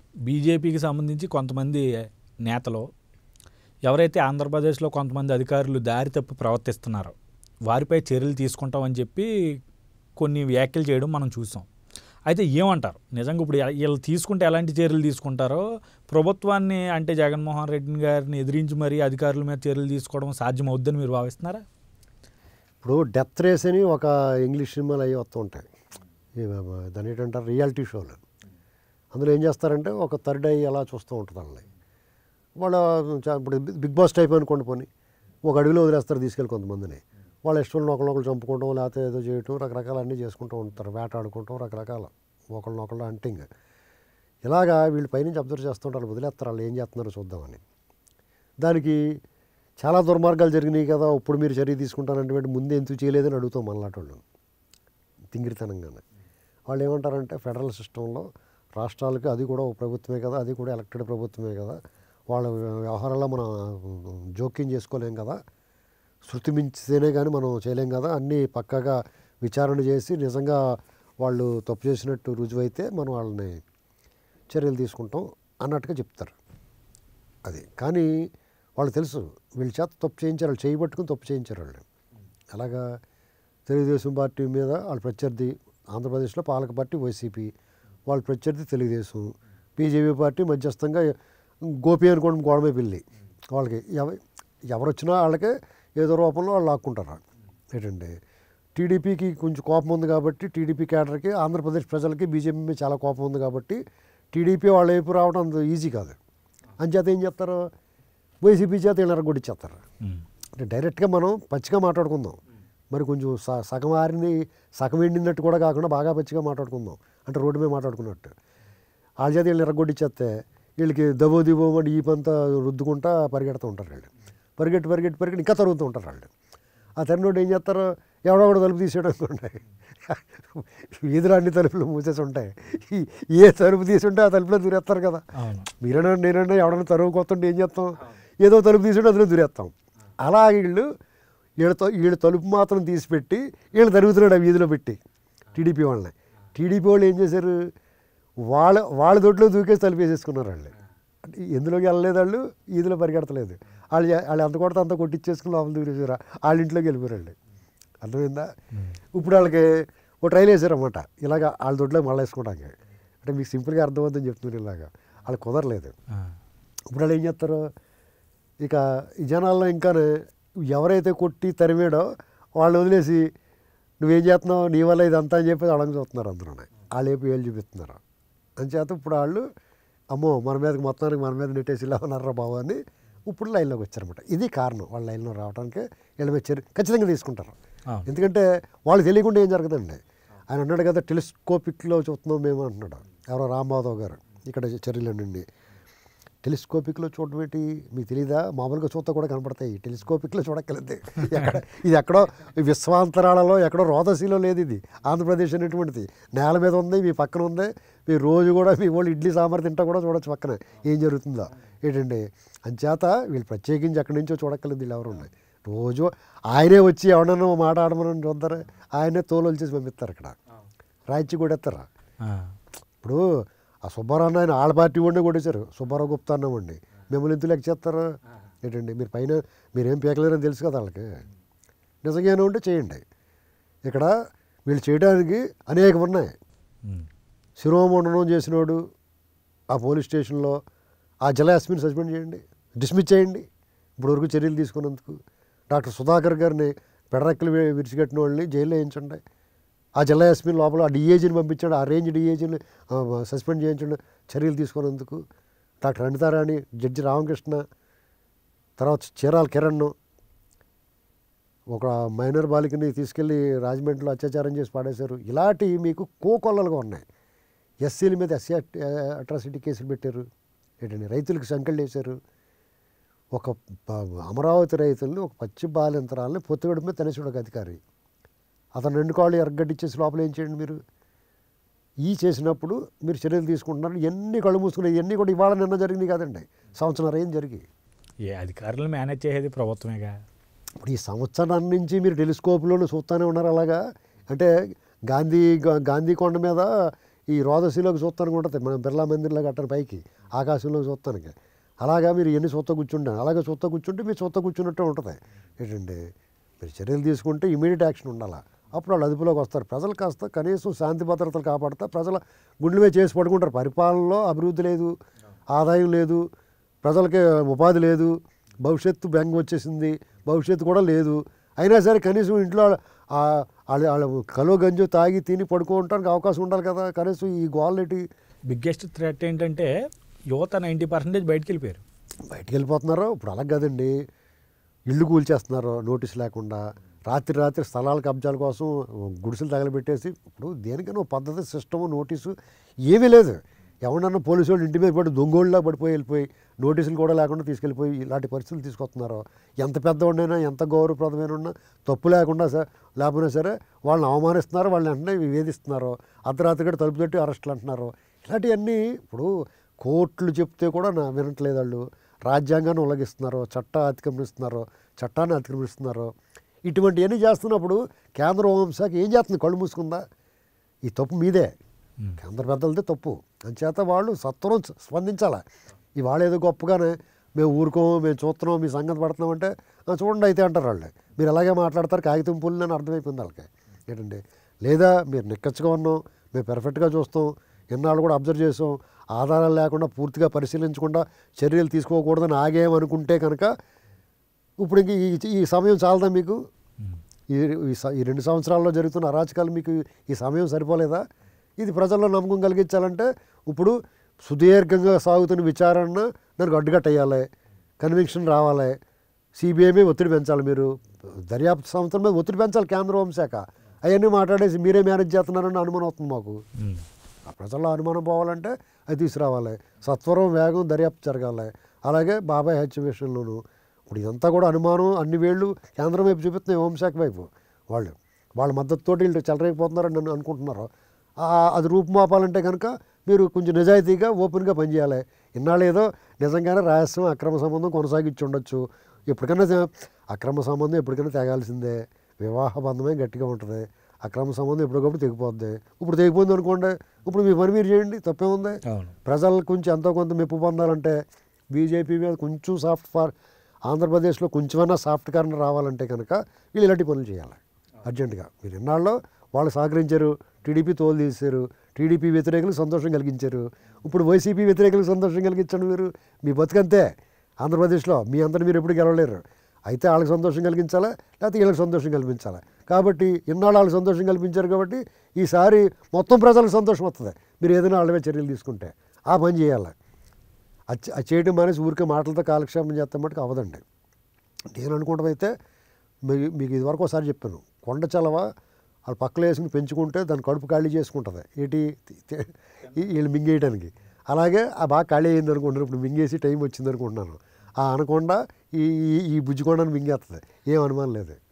బీజేపీకి సంబంధించి కొంతమంది నేతలు ఎవరైతే ఆంధ్రప్రదేశ్లో కొంతమంది అధికారులు దారి తప్పి ప్రవర్తిస్తున్నారో వారిపై చర్యలు తీసుకుంటామని చెప్పి కొన్ని వ్యాఖ్యలు చేయడం మనం చూసాం అయితే ఏమంటారు నిజంగా ఇప్పుడు ఎ- వీళ్ళు తీసుకుంటే ఎలాంటి చర్యలు తీసుకుంటారో ప్రభుత్వాన్ని అంటే జగన్మోహన్ రెడ్డి గారిని ఎదిరించి మరీ అధికారుల మీద చర్యలు తీసుకోవడం సాధ్యమవుద్దని మీరు భావిస్తున్నారా ఇప్పుడు డెత్ రేస్ అని ఒక ఇంగ్లీష్ సినిమాలు అవి వస్తూ ఉంటాయి ఈ మ- దాని ఏంటంటారు రియాలిటీ షోలు అందులో ఏం చేస్తారంటే ఒక థర్డ్ ఐ అలా చూస్తూ ఉంటుంది వాళ్ళని వాళ్ళ చా- ఇప్పుడు బి- బిగ్ బాస్ టైప్ అనుకోండి పోనీ ఒక అడవిలో వదిలేస్తారు తీసుకెళ్ళి కొంతమందిని వాళ్ళ ఇష్టం ఒకళ్ళొకళ్ళు చంపుకోవడం లేకపోతే ఏదో చేయటం రకరకాల అన్నీ చేసుకుంటూ ఉంటారు వేటాడుకుంటాం రకరకాల ఒకళ్ళనొకళ్ళు అంటింగ్ ఇలాగా వీళ్ళు పైనుంచి అబ్జర్వ్ చేస్తుంటారు వదిలేస్తారు వాళ్ళు ఏం చేస్తున్నారో చూద్దామని దానికి చాలా దుర్మార్గాలు జరిగినాయి కదా ఇప్పుడు మీరు చర్య తీసుకుంటారంటే ముందే ఎందుకు చేయలేదని అడుగుతాం మనలాంటి వాళ్ళు తింగిరితనంగానే వాళ్ళు ఏమంటారంటే ఫెడరల్ సిస్టంలో రాష్ట్రాలకి అది కూడా ఒక ప్రభుత్వమే కదా అది కూడా ఎలక్టెడ్ ప్రభుత్వమే కదా వాళ్ళ వ్యవహారాల్లో మనం జోక్యం చేసుకోలేం కదా శృతి మించితేనే కానీ మనం చేయలేం కదా అన్నీ పక్కగా విచారణ చేసి నిజంగా వాళ్ళు తప్పు చేసినట్టు రుజువైతే మనం వాళ్ళని చర్యలు తీసుకుంటాం అన్నట్టుగా చెప్తారు అది కానీ వాళ్ళు తెలుసు వీళ్ళ చేత తప్పు చేయించారు వాళ్ళు చేయబట్టుకుని తప్పు చేయించారు వాళ్ళు అలాగా తెలుగుదేశం పార్టీ మీద వాళ్ళ ప్రత్యర్థి ఆంధ్రప్రదేశ్లో పాలక పార్టీ వైసీపీ వాళ్ళ ప్రత్యర్థి తెలుగుదేశం బీజేపీ పార్టీ మధ్యస్థంగా గోపి అనుకోవడం గోడమే పిల్లి వాళ్ళకి ఎవ ఎవరు వచ్చినా వాళ్ళకే ఏదో రూపంలో వాళ్ళు లాక్కుంటారు ఏంటండి టీడీపీకి కొంచెం కోపం ఉంది కాబట్టి టీడీపీ క్యాడర్కి ఆంధ్రప్రదేశ్ ప్రజలకి బీజేపీ మీద చాలా కోపం ఉంది కాబట్టి టీడీపీ వాళ్ళ వైపు రావడం అంత ఈజీ కాదు అంచేత ఏం చేస్తారు వైసీపీ చేత వీళ్ళని ఎరగొట్టిచ్చేస్తారు అంటే డైరెక్ట్గా మనం పచ్చిగా మాట్లాడుకుందాం మరి కొంచెం స సగం ఆరింది సగం ఎండినట్టు కూడా కాకుండా బాగా పచ్చిగా మాట్లాడుకుందాం అంటే రోడ్డు మీద మాట్లాడుకున్నట్టు వాళ్ళ చేత వీళ్ళని ఎరగొట్టిచ్చేస్తే వీళ్ళకి దబో దిబో అని ఈ పంత రుద్దుకుంటా పరిగెడుతూ ఉంటారు వీళ్ళు పరిగెట్టి పరిగెట్టి పరిగెట్టి ఇంకా తరుగుతూ ఉంటారు వాళ్ళు ఆ తరినోడు ఏం చేస్తారు ఎవడో తలుపు తీసేయడం అనుకోండి వీధిలో అన్ని తలుపులు మూసేసి ఉంటాయి ఈ- ఏ తలుపు తీసుంటే ఆ తలుపులో దూరేస్తారు కదా అవును మీరైనా నేనైనా ఎవడన్నా తరువు కొత్తంటే ఏం చేస్తాం ఏదో తలుపు తీసుంటే అందులో దూరేస్తాం అలా వీళ్ళు వీళ్ళతో వీళ్ళు తలుపు మాత్రం తీసిపెట్టి వీళ్ళు తరుగుతున్నాడు ఆ వీధిలో పెట్టి టీడీపీ వాళ్ళని టీడీపీ వాళ్ళు ఏం చేశారు వాళ్ళ వాళ్ళ దొడ్లో దూకేసి తలుపు వేసేసుకున్నారు వాళ్ళు అంటే ఎందులోకి వెళ్ళలేదు వాళ్ళు ఈదిలో పరిగెడతలేదు వాళ్ళు చే- వాళ్ళు ఎంత కొడితే అంత కొట్టించేసుకుని లోపల దూరేసారు వాళ్ళ ఇంట్లోకి వెళ్ళిపోయారు వాళ్ళు అర్థమైందా ఇప్పుడు వాళ్ళకి ఓ ట్రైల్ వేసారన్నమాట ఇలాగ వాళ్ళ దొడ్లో మళ్ళీ వేసుకోవడానికి అంటే మీకు సింపుల్గా అర్థమవుతుందని చెప్తున్నారు ఇలాగా వాళ్ళకి కుదరలేదు ఆ. ఇప్పుడు వాళ్ళు ఏం చేస్తారు ఇక ఈ జనాల్లో ఇంకానే ఎవరైతే కొట్టి తరిమేడో వాళ్ళు వదిలేసి నువ్వేం చేస్తున్నావు నీ వల్ల ఇదంతా అని చెప్పి అడగ చూస్తున్నారు అందరూ వాళ్ళు ఏపీ వేలు చూపిస్తున్నారు అంచేత ఇప్పుడు వాళ్ళు అమ్మో మన మీదకి మొత్తానికి మన మీద నెట్టేసి ఇలా ఉన్నారా బాబు అని ఇప్పుడు లైన్లోకి వచ్చారన్నమాట ఇది కారణం వాళ్ళ లైన్లో రావడానికి వీళ్ళ మీద చర్య ఖచ్చితంగా తీసుకుంటారు అవును. ఎందుకంటే వాళ్ళు తెలియకుండా ఏం జరగదండి ఆయన అన్నాడు కదా టెలిస్కోపిక్లో చూస్తున్నాం మేము అంటున్నాడు ఎవరో రాంబాదవ్ గారు ఇక్కడ చర్యల నుండి టెలిస్కోపిక్లో చూడడం ఏంటి మీకు తెలీదా మామూలుగా చూస్తే కూడా కనపడతాయి టెలిస్కోపిక్లో చూడక్కలేదు ఎక్కడ ఇది ఎక్కడో విశ్వాంతరాలలో ఎక్కడో రోదశీలో లేదు ఇది ఆంధ్రప్రదేశ్ అనేటువంటిది నేల మీద ఉంది మీ పక్కన ఉంది మీ రోజు కూడా మీ వాళ్ళు ఇడ్లీ సాంబార్ తింటా కూడా చూడొచ్చు పక్కన ఏం జరుగుతుందో ఏంటండి అంచేత వీళ్ళు ప్రత్యేకించి ఎక్కడి నుంచో చూడక్కలేదు వీళ్ళు ఎవరు ఉన్నాయి రోజు ఆయనే వచ్చి ఎవడన్నా ఓ మాట ఆడమని చూద్దరు ఆయనే తోలు వచ్చేసి పంపిస్తారు ఇక్కడ రాయిచ్చి కొడేస్తారా ఆ. ఇప్పుడు ఆ సుబ్బారావు అన్న ఆయన ఆళ్ళ పార్టీ వాడిని కొట్టేశారు సుబ్బారావు గుప్తా అన్నవాడిని మిమ్మల్ని ఎందుకు లెక్క చేస్తారు ఏంటండి మీరు పైన మీరేం పీకలేరని తెలుసు కదా వాళ్ళకి నిజంగానే ఉంటే చేయండి ఇక్కడ వీళ్ళు చేయడానికి అనేకం ఉన్నాయి ఉమ్. శిరోమండనం చేసినోడు ఆ పోలీస్ స్టేషన్లో ఆ జల యాస్మిన్ సస్పెండ్ చేయండి డిస్మిస్ చేయండి ఇప్పటివరకు చర్యలు తీసుకున్నందుకు డాక్టర్ సుధాకర్ గారిని పెడరెక్కలు వి- విడిచిపెట్టిన వాళ్ళని జైల్లో వేయించండి ఆ జిల్లా ఎస్పీ లోపల ఆ డిఏజీని పంపించండి ఆ రేంజ్ డిఏజీని సస్పెండ్ చేయించండి చర్యలు తీసుకున్నందుకు డాక్టర్ అనితారాణి జడ్జి రామకృష్ణ తర్వాత చీరాల కిరణ్ ఒక మైనర్ బాలికని తీసుకెళ్ళి రాజమండ్రిలో అత్యాచారం చేసి పాడేశారు ఇలాంటి మీకు కోకొల్లలుగా ఉన్నాయి ఎస్సీల మీద ఎస్సీ అట్రాసిటీ కేసులు పెట్టారు ఏంటండి రైతులకు సంఖ్యలు వేశారు ఒక ప- అమరావతి రైతుల్ని ఒక పచ్చి బాలింతరాలని పొత్తిగడి మీద తనేసాడు ఒక అధికారి అతను రెండు కాళ్ళు ఎరగడ్డిచ్చేసి లోపల ఏం చేయండి మీరు ఈ చేసినప్పుడు మీరు చర్యలు తీసుకుంటున్నారు ఎన్ని కళ్ళు మూసుకున్నాయి ఇవన్నీ కూడా ఇవాళ నిన్న జరిగింది కాదండి సంవత్సరం ఏం జరిగి ఏ అధికారులు మేనేజ్ చేసేది ప్రభుత్వమేగా ఇప్పుడు ఈ సంవత్సరం నుంచి మీరు టెలిస్కోప్లోనే చూస్తూనే ఉన్నారు అలాగా అంటే గాంధీ గా- గాంధీ కొండ మీద ఈ రోదశీలోకి చూస్తానికి ఉంటుంది మనం బిర్లా మందిర్లో కట్టని పైకి ఆకాశంలోకి చూస్తానికి అలాగా మీరు ఎన్ని చూస్తా కూర్చుంటాను అలాగే చూస్తా కూర్చుంటే మీరు చూస్తా కూర్చున్నట్టే ఉంటుంది ఏంటంటే మీరు చర్యలు తీసుకుంటే ఇమీడియట్ యాక్షన్ ఉండాలి అప్పుడు వాళ్ళు అదుపులోకి వస్తారు ప్రజలు కాస్త కనీసం శాంతి భద్రతలు కాపాడుతా ప్రజల గుండెల మీద చేసి పడుకుంటారు పరిపాలనలో అభివృద్ధి లేదు ఆదాయం లేదు ప్రజలకి ఉపాధి లేదు భవిష్యత్తు బెంగ వచ్చేసింది భవిష్యత్తు కూడా లేదు అయినా సరే కనీసం ఇంట్లో ఆ వాళ్ళ వాళ్ళ కలో గంజు తాగి తిని పడుకోవటానికి అవకాశం ఉండాలి కదా కనీసం ఈ క్వాలిటీ బిగ్గెస్ట్ థ్రెట్ ఏంటంటే యువత నైంటీ పర్సెంటేజ్ బయటికి వెళ్ళిపోయారు బయటికి వెళ్ళిపోతున్నారు ఇప్పుడు అలా కదండి ఇల్లు కూల్చేస్తున్నారు నోటీస్ లేకుండా రాత్రి రాత్రి స్థలాల కబ్జాల కోసం గుడిసెలు తగలబెట్టేసి ఇప్పుడు దేనికైనా ఒక పద్ధతి సిస్టము నోటీసు ఏమీ లేదు ఎవరన్నా పోలీసు వాళ్ళు ఇంటి మీద పడి దొంగోళ్ళలా పడిపోయి వెళ్ళిపోయి నోటీసులు కూడా లేకుండా తీసుకెళ్ళిపోయి ఇలాంటి పరిస్థితులు తీసుకొస్తున్నారు ఎంత పెద్దవాడినైనా ఎంత గౌరవప్రదమైన ఉన్నా తప్పు లేకుండా సరే లేకపోయినా సరే వాళ్ళని అవమానిస్తున్నారు వాళ్ళని వెంటనే వేధిస్తున్నారు అర్ధరాత్రి కూడా తలుపు తట్టి అరెస్టులు అంటున్నారు ఇలాంటివన్నీ ఇప్పుడు కోర్టులు చెప్తే కూడా నా వినట్లేదు వాళ్ళు రాజ్యాంగాన్ని ఉల్లంఘిస్తున్నారు చట్ట అతిక్రమిస్తున్నారు చట్టాన్ని అతిక్రమిస్తున్నారు ఇటువంటివన్నీ చేస్తున్నప్పుడు కేంద్ర హోంశాఖ ఏం చేస్తుంది కళ్ళు మూసుకుందా ఈ తప్పు మీదే కేంద్ర పెద్దలదే తప్పు అంచేత వాళ్ళు సత్వరం స్పందించాలి ఇవాళ ఏదో గొప్పగానే మేము ఊరుకోము మేము చూస్తున్నాం మీ సంగతి పడుతున్నామంటే "ఆ, చూడండి అయితే అంటారు వాళ్ళు మీరు అలాగే మాట్లాడతారు కాగితం పుల్లు అని అర్థమైపోయింది వాళ్ళకి ఏంటండి లేదా మీరు నిక్కచ్చుగా ఉన్నాం మేము పెర్ఫెక్ట్గా చూస్తాం ఎన్నాళ్ళు కూడా అబ్జర్వ్ చేసాం ఆధారాలు లేకుండా పూర్తిగా పరిశీలించకుండా చర్యలు తీసుకోకూడదని ఆగేమనుకుంటే కనుక ఇప్పుడు ఇంక ఈ ఈ సమయం చాలదా మీకు ఈ ఈ స- ఈ రెండు సంవత్సరాల్లో జరుగుతున్న అరాచకాలు మీకు ఈ సమయం సరిపోలేదా ఇది ప్రజల్లో నమ్మకం కలిగించాలంటే ఇప్పుడు సుదీర్ఘంగా సాగుతున్న విచారణ దానికి అడ్డుకట్టేయాలి కన్విక్షన్ రావాలి సిబిఐ మీద ఒత్తిడి పెంచాలి మీరు దర్యాప్తు సంస్థల మీద ఒత్తిడి పెంచాలి కేంద్ర హోంశాఖ అవన్నీ మాట్లాడేసి మీరే మేనేజ్ చేస్తున్నారని అనుమానం వస్తుంది మాకు ఆ ప్రజల్లో అనుమానం పోవాలంటే అది తీసుకురావాలి సత్వరం వేగం దర్యాప్తు జరగాలి అలాగే బాబాయ్ హత్య విషయంలోనూ ఇప్పుడు ఇదంతా కూడా అనుమానం అన్ని వేళ్ళు కేంద్రం వైపు చూపిస్తున్నాయి హోంశాఖ వైపు వాళ్ళు వాళ్ళ మద్దతుతోటి వీళ్ళు చెలరేకపోతున్నారని నన్ను అనుకుంటున్నారు ఆ- అది రూపుమాపాలంటే కనుక మీరు కొంచెం నిజాయితీగా ఓపెన్గా పనిచేయాలి ఇన్నాళ్ళు ఏదో నిజంగానే రహస్యం అక్రమ సంబంధం కొనసాగించి ఉండొచ్చు ఎప్పటికైనా తె- అక్రమ సంబంధం ఎప్పటికైనా తెగాల్సిందే వివాహ బంధమే గట్టిగా ఉంటుంది అక్రమ సంబంధం ఎప్పటికప్పుడు తెగిపోద్ది ఇప్పుడు తెగిపోయింది అనుకోండి ఇప్పుడు మీ పని మీరు చేయండి తప్పేముంది అవును ప్రజలకు కొంచెం ఎంతో కొంత మెప్పు పొందాలంటే బీజేపీ మీద కొంచెం సాఫ్ట్ ఫార్ ఆంధ్రప్రదేశ్లో కొంచెమైనా సాఫ్ట్ కార్నర్ రావాలంటే కనుక వీళ్ళు ఇలాంటి పనులు చేయాలి అర్జెంటుగా మీరు ఎన్నాళ్ళు వాళ్ళు సహకరించారు టీడీపీ తోలు తీశారు టీడీపీ వ్యతిరేకులకు సంతోషం కలిగించారు ఇప్పుడు వైసీపీ వ్యతిరేకులకు సంతోషం కలిగించండి మీరు మీ బతుకంతే ఆంధ్రప్రదేశ్లో మీ అందరు మీరు ఎప్పుడు గెలవలేరు అయితే వాళ్ళకి సంతోషం కలిగించాలా లేకపోతే వీళ్ళకి సంతోషం కల్పించాలా కాబట్టి ఇన్నాళ్ళు వాళ్ళకి సంతోషం కల్పించారు కాబట్టి ఈసారి మొత్తం ప్రజలకు సంతోషం వస్తుంది మీరు ఏదైనా వాళ్ళ మీద చర్యలు తీసుకుంటే ఆ పని చేయాలి అది చే- అది చేయడం మానేసి ఊరికే మాటలతో కాలక్షేపం చేస్తాం మటుకు అవ్వదండి నేను అనుకోవడం అయితే మీ- మీకు ఇదివరకు ఒకసారి చెప్పాను కొండ చలవ వాళ్ళు పక్కలో వేసుకుని పెంచుకుంటే దాని కడుపు ఖాళీ చేసుకుంటుంది ఏంటి తి- తి- ఈ- వీళ్ళు మింగేయడానికి అలాగే ఆ బాగా ఖాళీ అయింది అనుకుంటున్నాను ఇప్పుడు మింగేసి టైం వచ్చింది అనుకుంటున్నాను ఆ అనకొండ ఈ ఈ- ఈ బుజ్జికొండను మింగేస్తుంది ఏం అనుమానం లేదు